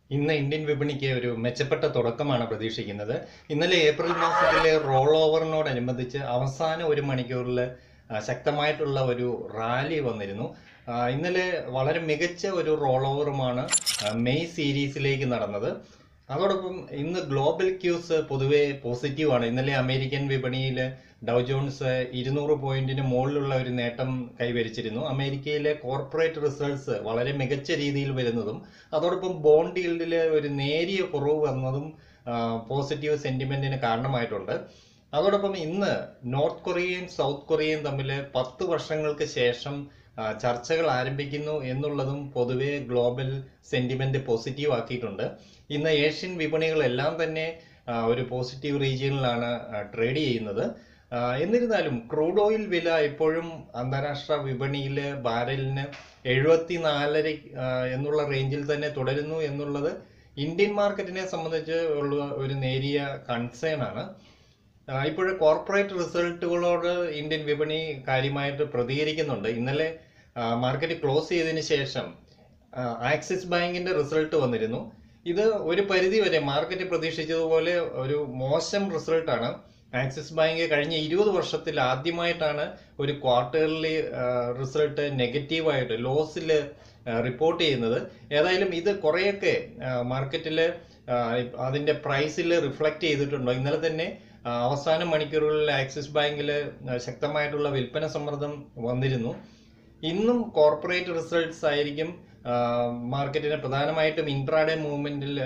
ഇന്ന് ഇന്ത്യൻ വിപണിക്ക് ഒരു മെച്ചപ്പെട്ട തുടക്കമാണ് പ്രതീക്ഷിക്കുന്നത് ഇന്നലെ ഏപ്രിൽ മാസത്തിലെ റോൾ ഓവറിനോടനുബന്ധിച്ച് അവസാന ഒരു മണിക്കൂറിൽ ആ, ശക്തമായിട്ടുള്ള ഒരു റാലി വന്നിരുന്നു ആ, ഇന്നലെ വളരെ മികച്ച ഒരു റോൾ ഓവറുമാണ് ആ, മെയ് സീരീസിലേക്ക് നടന്നത് അതോടൊപ്പം ഇന്ന് ഗ്ലോബൽ ക്യൂസ് പൊതുവെ പോസിറ്റീവ് ആണ് ഇന്നലെ അമേരിക്കൻ വിപണിയിൽ ഡൗ ജോൺസ് ഇരുന്നൂറ് പോയിന്റിന് മുകളിലുള്ള ഒരു നേട്ടം കൈവരിച്ചിരുന്നു അമേരിക്കയിലെ കോർപ്പറേറ്റ് റിസൾട്ട്സ് വളരെ മികച്ച രീതിയിൽ വരുന്നതും അതോടൊപ്പം ബോണ്ട് ഈൽഡിൽ ഒരു നേരിയ കുറവ് വന്നതും പോസിറ്റീവ് സെന്റിമെന്റിന് കാരണമായിട്ടുണ്ട് അതോടൊപ്പം ഇന്ന് നോർത്ത് കൊറിയയും സൗത്ത് കൊറിയയും തമ്മിൽ പത്ത് വർഷങ്ങൾക്ക് ശേഷം ആ, ചർച്ചകൾ ആരംഭിക്കുന്നു എന്നുള്ളതും പൊതുവെ ഗ്ലോബൽ സെന്റിമെന്റ് പോസിറ്റീവ് ആക്കിയിട്ടുണ്ട് ഇന്ന് ഏഷ്യൻ വിപണികളെല്ലാം തന്നെ ആ, ഒരു പോസിറ്റീവ് റീജിയനിലാണ് ട്രേഡ് ചെയ്യുന്നത് ആ, എന്നിരുന്നാലും ക്രൂഡ് ഓയിൽ വില ഇപ്പോഴും അന്താരാഷ്ട്ര വിപണിയിൽ ബാരലിന് എഴുപത്തിനാലര എന്നുള്ള റേഞ്ചിൽ തന്നെ തുടരുന്നു എന്നുള്ളത് ഇന്ത്യൻ മാർക്കറ്റിനെ സംബന്ധിച്ച് ഉള്ള ഒരു നേരിയ കൺസേൺ ആണ് ഇപ്പോൾ കോർപ്പറേറ്റ് റിസൾട്ടുകളോട് ഇന്ത്യൻ വിപണി കാര്യമായിട്ട് പ്രതികരിക്കുന്നുണ്ട് ഇന്നലെ മാർക്കറ്റ് ക്ലോസ് ചെയ്തതിന് ശേഷം ആ, ആക്സിസ് ബാങ്കിന്റെ റിസൾട്ട് വന്നിരുന്നു ഇത് ഒരു പരിധി വരെ മാർക്കറ്റ് പ്രതീക്ഷിച്ചതുപോലെ ഒരു മോശം റിസൾട്ടാണ് ആക്സിസ് ബാങ്ക് കഴിഞ്ഞ ഇരുപത് വർഷത്തിൽ ആദ്യമായിട്ടാണ് ഒരു ക്വാർട്ടർലി റിസൾട്ട് നെഗറ്റീവായിട്ട് ലോസിൽ റിപ്പോർട്ട് ചെയ്യുന്നത് ഏതായാലും ഇത് കുറേയൊക്കെ മാർക്കറ്റിൽ അതിന്റെ പ്രൈസിൽ റിഫ്ലക്റ്റ് ചെയ്തിട്ടുണ്ടോ ഇന്നലെ തന്നെ ആ, അവസാന മണിക്കൂറുകളിൽ ആക്സിസ് ബാങ്കിൽ ശക്തമായിട്ടുള്ള വിൽപ്പന സമ്മർദ്ദം വന്നിരുന്നു ഇന്നും കോർപ്പറേറ്റ് റിസൾട്ട്സ് ആയിരിക്കും ആ, മാർക്കറ്റിനെ പ്രധാനമായിട്ടും ഇൻട്രാഡേ മൂവ്മെന്റിൽ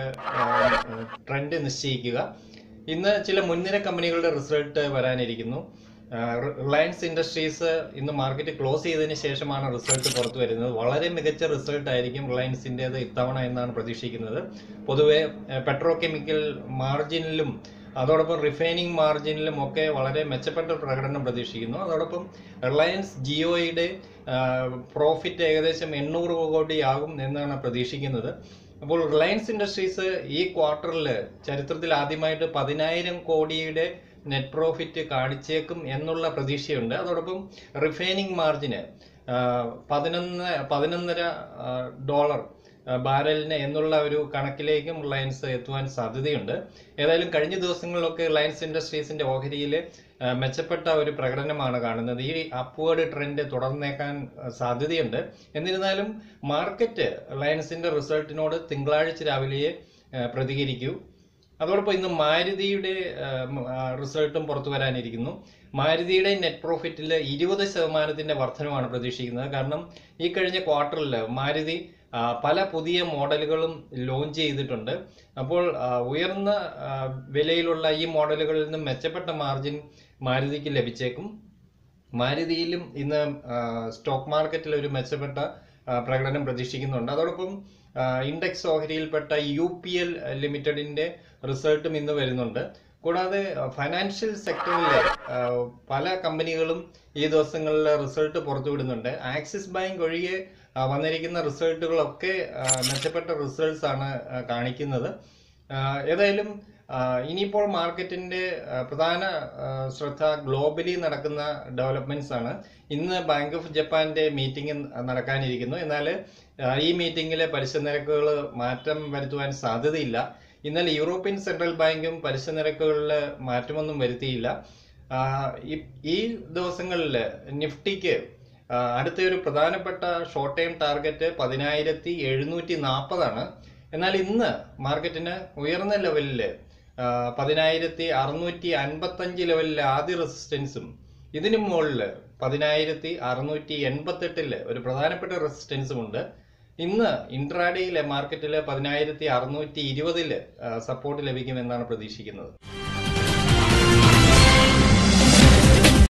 ട്രെൻഡ് നിശ്ചയിക്കുക ഇന്ന് ചില മുൻനിര കമ്പനികളുടെ റിസൾട്ട് വരാനിരിക്കുന്നു ആ, റിലയൻസ് ഇൻഡസ്ട്രീസ് ഇന്ന് മാർക്കറ്റ് ക്ലോസ് ചെയ്തതിന് ശേഷമാണ് റിസൾട്ട് പുറത്തു വരുന്നത് വളരെ മികച്ച റിസൾട്ട് ആയിരിക്കും റിലയൻസിൻ്റെത് ഇത്തവണ എന്നാണ് പ്രതീക്ഷിക്കുന്നത് പൊതുവെ പെട്രോ കെമിക്കൽ മാർജിനിലും അതോടൊപ്പം റിഫൈനിങ് മാർജിനിലും ഒക്കെ വളരെ മെച്ചപ്പെട്ട പ്രകടനം പ്രതീക്ഷിക്കുന്നു അതോടൊപ്പം റിലയൻസ് ജിയോയുടെ പ്രോഫിറ്റ് ഏകദേശം എണ്ണൂറ് കോടിയാകും എന്നാണ് പ്രതീക്ഷിക്കുന്നത് അപ്പോൾ റിലയൻസ് ഇൻഡസ്ട്രീസ് ഈ ക്വാർട്ടറിൽ ചരിത്രത്തിൽ ആദ്യമായിട്ട് പതിനായിരം കോടിയുടെ നെറ്റ് പ്രോഫിറ്റ് കാണിച്ചേക്കും എന്നുള്ള പ്രതീക്ഷയുണ്ട് അതോടൊപ്പം റിഫൈനിങ് മാർജിന് പതിനൊന്ന് പതിനൊന്നര ഡോളർ ബാരലിന് എന്നുള്ള ഒരു കണക്കിലേക്കും റിലയൻസ് എത്തുവാൻ സാധ്യതയുണ്ട് ഏതായാലും കഴിഞ്ഞ ദിവസങ്ങളിലൊക്കെ റിലയൻസ് ഇൻഡസ്ട്രീസിന്റെ ഓഹരിയിൽ മെച്ചപ്പെട്ട ഒരു പ്രകടനമാണ് കാണുന്നത് ഈ അപ്വേർഡ് ട്രെൻഡ് തുടർന്നേക്കാൻ ആ, സാധ്യതയുണ്ട് എന്നിരുന്നാലും മാർക്കറ്റ് റിലയൻസിന്റെ റിസൾട്ടിനോട് തിങ്കളാഴ്ച രാവിലെ ആ, പ്രതികരിക്കൂ അതോടൊപ്പം ഇന്ന് മാരുതിയുടെ റിസൾട്ടും പുറത്തു വരാനിരിക്കുന്നു മാരുതിയുടെ നെറ്റ് പ്രോഫിറ്റിൽ ഇരുപത് ശതമാനത്തിന്റെ വർധനമാണ് പ്രതീക്ഷിക്കുന്നത് കാരണം ഈ കഴിഞ്ഞ ക്വാർട്ടറിൽ മാരുതി ആ, പല പുതിയ മോഡലുകളും ലോഞ്ച് ചെയ്തിട്ടുണ്ട് അപ്പോൾ ആ, ഉയർന്ന ആ, വിലയിലുള്ള ഈ മോഡലുകളിൽ നിന്നും മെച്ചപ്പെട്ട മാർജിൻ മാരുതിക്ക് ലഭിച്ചേക്കും മാരുതിയിലും ഇന്ന് സ്റ്റോക്ക് മാർക്കറ്റിൽ ഒരു മെച്ചപ്പെട്ട ആ, പ്രകടനം പ്രതീക്ഷിക്കുന്നുണ്ട് അതോടൊപ്പം ആ, ഇൻഡെക്സ് ഓഹരിയിൽപ്പെട്ട യു പി എൽ ലിമിറ്റഡിന്റെ റിസൾട്ടും ഇന്ന് വരുന്നുണ്ട് കൂടാതെ ഫൈനാൻഷ്യൽ സെക്ടറിലെ ആ, പല കമ്പനികളും ഈ ദിവസങ്ങളിൽ റിസൾട്ട് പുറത്തുവിടുന്നുണ്ട് ആക്സിസ് ബാങ്ക് ഒഴികെ ആ, വന്നിരിക്കുന്ന റിസൾട്ടുകളൊക്കെ ആ, മെച്ചപ്പെട്ട റിസൾട്ട്സ് ആണ് ആ, കാണിക്കുന്നത് ആ, ഏതായാലും ആ, ഇനിയിപ്പോൾ മാർക്കറ്റിന്റെ ആ, പ്രധാന ആ, ശ്രദ്ധ ഗ്ലോബലി നടക്കുന്ന ഡെവലപ്മെന്റ്സ് ആണ് ഇന്ന് ബാങ്ക് ഓഫ് ജപ്പാന്റെ മീറ്റിംഗ് നടക്കാനിരിക്കുന്നു എന്നാൽ ആ, ഈ മീറ്റിംഗിലെ പലിശ നിരക്കുകൾ മാറ്റം വരുത്തുവാൻ സാധ്യതയില്ല ഇന്നലെ യൂറോപ്യൻ സെൻട്രൽ ബാങ്കും പലിശ നിരക്കുകളിൽ മാറ്റമൊന്നും വരുത്തിയില്ല ആ, ഈ- ഈ ദിവസങ്ങളിൽ നിഫ്റ്റിക്ക് ആ, അടുത്ത ഒരു പ്രധാനപ്പെട്ട ഷോർട്ട് ടൈം ടാർഗറ്റ് പതിനായിരത്തി എഴുന്നൂറ്റി നാൽപ്പതാണ് എന്നാൽ ഇന്ന് മാർക്കറ്റിന് ഉയർന്ന ലെവലിൽ പതിനായിരത്തി അറുന്നൂറ്റി അൻപത്തഞ്ച് ലെവലിലെ ആദ്യ റെസിസ്റ്റൻസും ഇതിനു മുകളിൽ പതിനായിരത്തി അറുന്നൂറ്റി എൺപത്തെട്ടില് ഒരു പ്രധാനപ്പെട്ട റെസിസ്റ്റൻസും ഉണ്ട് ഇന്ന് ഇൻട്രാഡേയിലെ മാർക്കറ്റിൽ പതിനായിരത്തി അറുന്നൂറ്റി ഇരുപതില് സപ്പോർട്ട് ലഭിക്കുമെന്നാണ് പ്രതീക്ഷിക്കുന്നത്